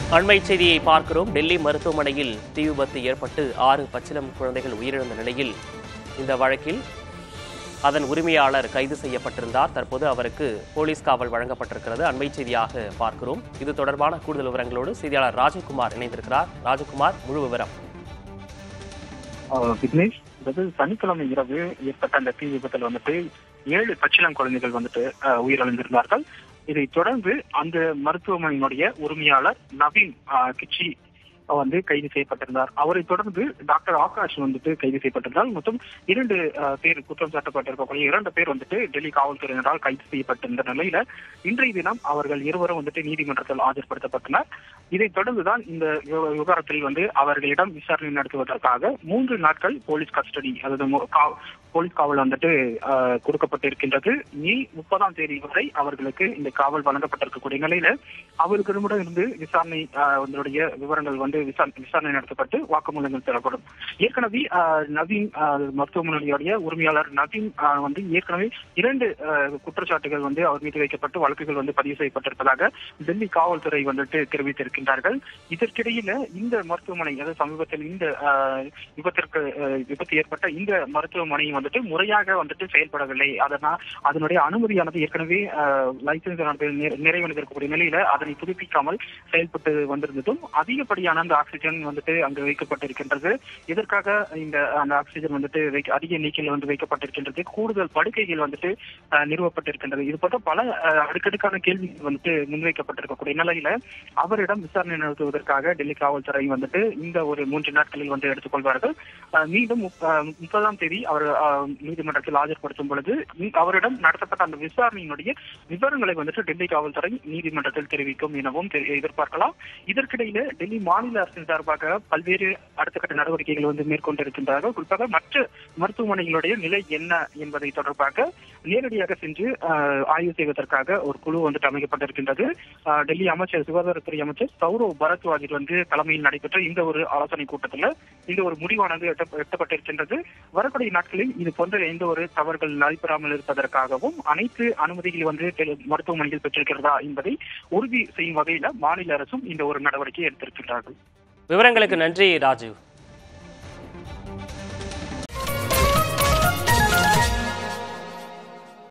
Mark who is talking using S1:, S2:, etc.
S1: அண்மை செய்தியை பார்க்கிறோம் டெல்லி மருத்துவமனையில் தீ விபத்து ஏற்பட்டு ஆறு பச்சிலம் குழந்தைகள் உயிரிழந்த நிலையில் இந்த வழக்கில் அதன் உரிமையாளர் கைது செய்யப்பட்டிருந்தார் தற்போது அவருக்கு போலீஸ் காவல் வழங்கப்பட்டிருக்கிறது அண்மை செய்தியாக பார்க்கிறோம் இது தொடர்பான கூடுதல் விவரங்களோடு செய்தியாளர் ராஜகுமார் இணைந்திருக்கிறார் ராஜகுமார் முழு விவரம்
S2: ஆஹ் விக்னேஷ் அதாவது சனிக்கிழமை இரவு ஏற்பட்ட அந்த தீ விபத்தில் வந்துட்டு ஏழு பச்சிளம் குழந்தைகள் வந்துட்டு ஆஹ் உயிரிழந்திருந்தார்கள் இதைத் தொடர்ந்து அந்த மருத்துவமனையினுடைய உரிமையாளர் நவீன் ஆஹ் கிச்சி வந்து கைது செய்யப்பட்டிருந்தார் அவரை தொடர்ந்து டாக்டர் ஆகாஷ் வந்துட்டு கைது செய்யப்பட்டிருந்தார் மொத்தம் இரண்டு ஆஹ், பேர் குற்றம் சாட்டப்பட்டிருக்கக்கூடிய இரண்டு பேர் வந்துட்டு டெல்லி காவல்துறையினரால் கைது செய்யப்பட்டிருந்த நிலையில இன்றைய தினம் அவர்கள் இருவரும் வந்துட்டு நீதிமன்றத்தில் ஆஜர்படுத்தப்பட்டனர் இதைத் தொடர்ந்துதான் இந்த விவ- விவகாரத்தில் வந்து அவர்களிடம் விசாரணை நடத்துவதற்காக மூன்று நாட்கள் போலீஸ் கஸ்டடி அதாவது மு- கா- போலீஸ் காவல் வந்துட்டு ஆஹ், கொடுக்கப்பட்டிருக்கின்றது மே முப்பதாம் தேதி வரை அவர்களுக்கு இந்த காவல் வழங்கப்பட்டிருக்கக்கூடிய நிலையில அவர்களிடம் இருந்து விசாரணை ஆஹ், அதனுடைய விவரங்கள் வந்து விசாரணை விசாரணை நடத்தப்பட்டு வாக்குமூலங்கள் பெறப்படும் ஏற்கனவே ஆஹ், நவீன் ஆஹ், மருத்துவமனையுடைய உரிமையாளர் நவீன் ஆஹ், வந்து ஏற்கனவே இரண்டு ஆஹ், குற்றச்சாட்டுகள் வந்து அவர் மீது வைக்கப்பட்டு வழக்குகள் வந்து பதிவு செய்யப்பட்டிருப்பதாக டெல்லி காவல்துறை வந்துட்டு தெரிவித்திருக்கின்றார்கள் இதற்கிடையில இந்த மருத்துவமனை அதாவது சமீபத்தில் இந்த ஆஹ், விபத்திற்கு ஆஹ், விபத்து ஏற்பட்ட இந்த மருத்துவமனை வந்துட்டு முறையாக வந்துட்டு செயல்படவில்லை அதனால் அதனுடைய அனுமதியானது ஏற்கனவே லைசன்ஸ் நிறைவடைந்திருக்கக்கூடிய நிலையில அதனை புதுப்பிக்காமல் செயல்பட்டு வந்திருந்ததும் அதிகப்படியான அந்த ஆக்சிஜன் வந்துட்டு அங்கு வைக்கப்பட்டிருக்கின்றது இதற்காக இந்த அந்த ஆக்சிஜன் வந்துட்டு வைக்க- அதிக எண்ணிக்கையில் வந்து வைக்கப்பட்டிருக்கின்றது கூடுதல் படுக்கைகள் வந்துட்டு ஆஹ், நிறுவப்பட்டிருக்கின்றது இது போன்ற பல ஆஹ், அடுக்கடுக்கான கேள்விகள் வந்துட்டு முன்வைக்கப்பட்டிருக்கக்கூடிய நிலையில அவரிடம் விசாரணை நடத்துவதற்காக டெல்லி காவல்துறை வந்துட்டு இந்த ஒரு மூன்று நாட்களில் வந்து எடுத்துக்கொள்வார்கள் ஆஹ், மீண்டும் முப்ப- ஆஹ், முப்பதாம் தேதி அவர் ஆஹ், நீதிமன்றத்தில் ஆஜர்படுத்தும் பொழுது இ- அவரிடம் நடத்தப்பட்ட அந்த விசாரணையினுடைய விவரங்களை வந்துட்டு டெல்லி காவல்துறை நீதிமன்றத்தில் தெரிவிக்கும் எனவும் தெரி- எதிர்பார்க்கலாம் இதற்கிடையில டெல்லி மாநில அரசின் சார்பாக பல்வேறு அடுத்த கட்ட நடவடிக்கைகள் வந்து மேற்கொண்டிருக்கின்றார்கள் குறிப்பாக மற்ற மருத்துவமனைகளுடைய நிலை என்ன என்பதை தொடர்பாக நேரடியாக சென்று ஆஹ், ஆய்வு செய்வதற்காக ஒரு குழு வந்துட்டு அமைக்கப்பட்டிருக்கின்றது ஆஹ், டெல்லி அமைச்சர் சுகாதாரத்துறை அமைச்சர் சௌரவ் பரத்வாஜ் வந்து தலைமையில் நடைபெற்ற இந்த ஒரு ஆலோசனை கூட்டத்தில் இந்த ஒரு முடிவானது எட்ட- எட்டப்பட்டிருக்கின்றது வரக்கூடிய நாட்களில் இது போன்ற எந்த ஒரு தவறுகள் நடைபெறாமல் இருப்பதற்காகவும் அனைத்து அனுமதிகள் வந்து டெல்- மருத்துவமனையில் பெற்றிருக்கிறதா என்பதை உறுதி செய்யும் வகையில மாநில அரசும் இந்த ஒரு நடவடிக்கை எடுத்திருக்கிறார்கள்
S1: விவரங்களுக்கு நன்றி ராஜீவ்